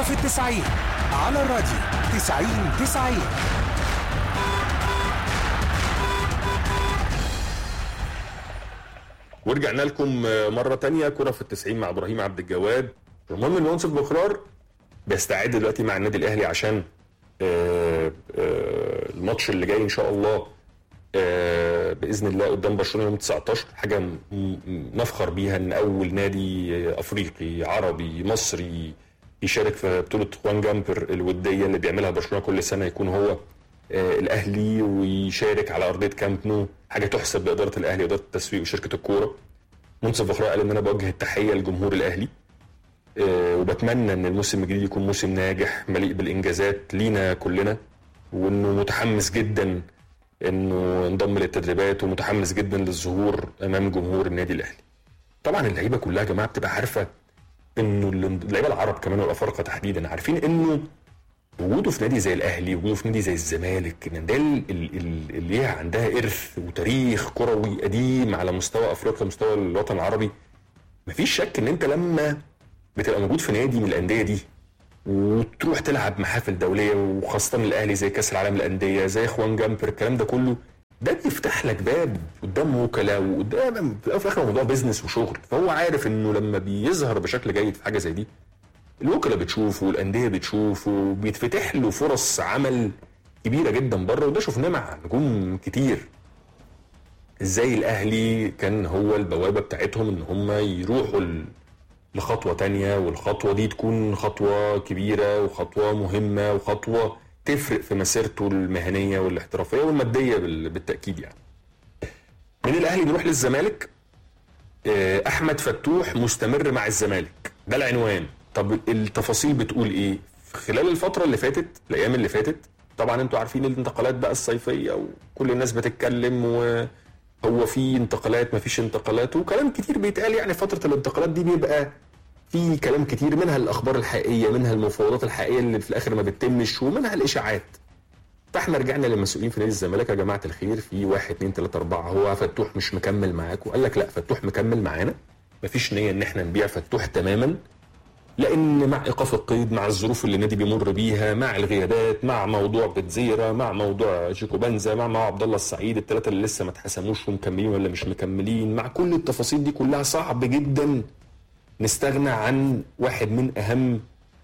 في التسعين على الراديو تسعين تسعين ورجعنا لكم مرة تانية كرة في التسعين مع إبراهيم عبد الجواد المهم إن منصف بخرار بيستعد دلوقتي مع النادي الأهلي عشان آه، آه، الماتش اللي جاي إن شاء الله آه، بإذن الله قدام برشلونة يوم 19 حاجة م- م- نفخر بيها إن أول نادي أفريقي عربي مصري يشارك في بطولة خوان جامبر الودية اللي بيعملها برشلونة كل سنة يكون هو آه، الاهلي ويشارك على ارضيه كامب نو حاجه تحسب لاداره الاهلي واداره التسويق وشركه الكوره منصف بخراء قال ان انا بوجه التحيه لجمهور الاهلي آه، وبتمنى ان الموسم الجديد يكون موسم ناجح مليء بالانجازات لينا كلنا وانه متحمس جدا انه ينضم للتدريبات ومتحمس جدا للظهور امام جمهور النادي الاهلي طبعا اللعيبه كلها يا جماعه بتبقى عارفه انه اللعيبه العرب كمان والافارقه تحديدا عارفين انه وجوده في نادي زي الاهلي وجوده في نادي زي الزمالك ان ده ال- ال- ال- اللي هي عندها ارث وتاريخ كروي قديم على مستوى افريقيا مستوى الوطن العربي مفيش شك ان انت لما بتبقى موجود في نادي من الانديه دي وتروح تلعب محافل دوليه وخاصه الاهلي زي كاس العالم للانديه زي اخوان جامبر الكلام ده كله ده بيفتح لك باب قدام وكلاء وقدام في الأول وفي الاخر موضوع بيزنس وشغل فهو عارف انه لما بيظهر بشكل جيد في حاجه زي دي الوكلاء بتشوفه والانديه بتشوفه وبيتفتح له فرص عمل كبيره جدا بره وده شفناه مع نجوم كتير ازاي الاهلي كان هو البوابه بتاعتهم ان هم يروحوا ل- لخطوه تانية والخطوه دي تكون خطوه كبيره وخطوه مهمه وخطوه تفرق في مسيرته المهنيه والاحترافيه والماديه بال- بالتاكيد يعني من الاهلي نروح للزمالك آه، احمد فتوح مستمر مع الزمالك ده العنوان طب التفاصيل بتقول ايه خلال الفتره اللي فاتت الايام اللي فاتت طبعا انتوا عارفين الانتقالات بقى الصيفيه وكل الناس بتتكلم وهو في انتقالات ما فيش انتقالات وكلام كتير بيتقال يعني فتره الانتقالات دي بيبقى في كلام كتير منها الاخبار الحقيقيه منها المفاوضات الحقيقيه اللي في الاخر ما بتتمش ومنها الاشاعات فاحنا رجعنا للمسؤولين في نادي الزمالك يا جماعه الخير في واحد اتنين تلاته اربعه هو فتوح مش مكمل معاكم قال لك لا فتوح مكمل معانا مفيش نيه ان احنا نبيع فتوح تماما لان مع ايقاف القيد مع الظروف اللي النادي بيمر بيها مع الغيابات مع موضوع بتزيرا مع موضوع جيكو بنزا مع موضوع عبد الله السعيد الثلاثه اللي لسه ما اتحسموش ومكملين ولا مش مكملين مع كل التفاصيل دي كلها صعب جدا نستغنى عن واحد من اهم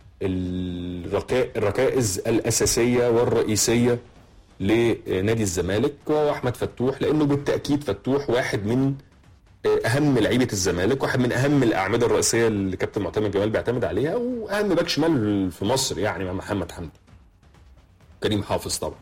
الركا- الركائز الاساسيه والرئيسيه لنادي الزمالك وهو احمد فتوح لانه بالتاكيد فتوح واحد من اهم لعيبه الزمالك واحد من اهم الاعمده الرئيسيه اللي كابتن معتمد جمال بيعتمد عليها واهم باك شمال في مصر يعني مع محمد حمدي كريم حافظ طبعا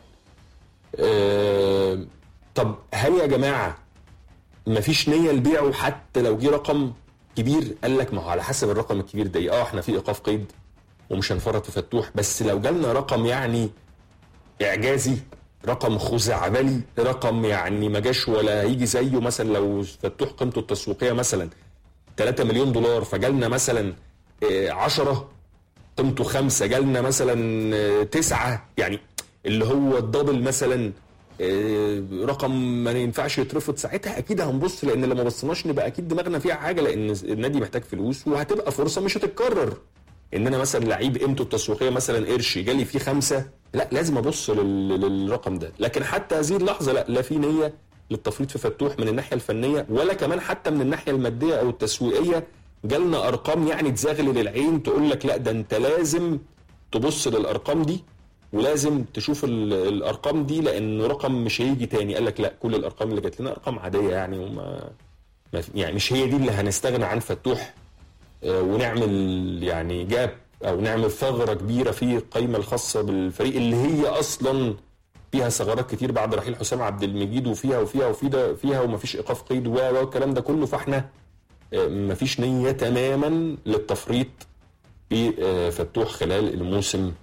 آه، طب هل يا جماعه مفيش نيه لبيعه حتى لو جه رقم كبير قال لك ما هو على حسب الرقم الكبير ده إيه؟ اه احنا في ايقاف قيد ومش هنفرط في فتوح بس لو جالنا رقم يعني اعجازي رقم خزعبلي رقم يعني ما جاش ولا هيجي زيه مثلا لو فتوح قيمته التسويقيه مثلا 3 مليون دولار فجالنا مثلا 10 قيمته خمسة جالنا مثلا آه، تسعة يعني اللي هو الدبل مثلا آه، رقم ما ينفعش يترفض ساعتها اكيد هنبص لان لما بصيناش نبقى اكيد دماغنا فيها حاجه لان النادي محتاج فلوس وهتبقى فرصه مش هتتكرر ان انا مثلا لعيب قيمته التسويقيه مثلا قرش جالي فيه خمسه لا لازم ابص لل- للرقم ده لكن حتى هذه اللحظه لا لا في نيه للتفريط في فتوح من الناحيه الفنيه ولا كمان حتى من الناحيه الماديه او التسويقيه جالنا ارقام يعني تزغلل العين تقول لك لا ده انت لازم تبص للارقام دي ولازم تشوف ال- الارقام دي لانه رقم مش هيجي تاني قال لك لا كل الارقام اللي جات لنا ارقام عاديه يعني وما ما في- يعني مش هي دي اللي هنستغنى عن فتوح آه، ونعمل يعني جاب او نعمل ثغره كبيره في القائمه الخاصه بالفريق اللي هي اصلا فيها ثغرات كتير بعد رحيل حسام عبد المجيد وفيها وفيها وفيها فيها ومفيش ايقاف قيد و و والكلام ده كله فاحنا آه، مفيش نيه تماما للتفريط في آه، فتوح خلال الموسم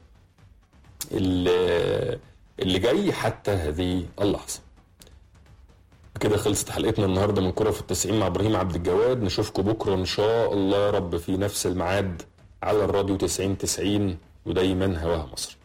اللي اللي جاي حتى هذه اللحظه كده خلصت حلقتنا النهارده من كرة في التسعين مع ابراهيم عبد الجواد نشوفكم بكره ان شاء الله يا رب في نفس الميعاد على الراديو 90 90 ودايما هواها مصر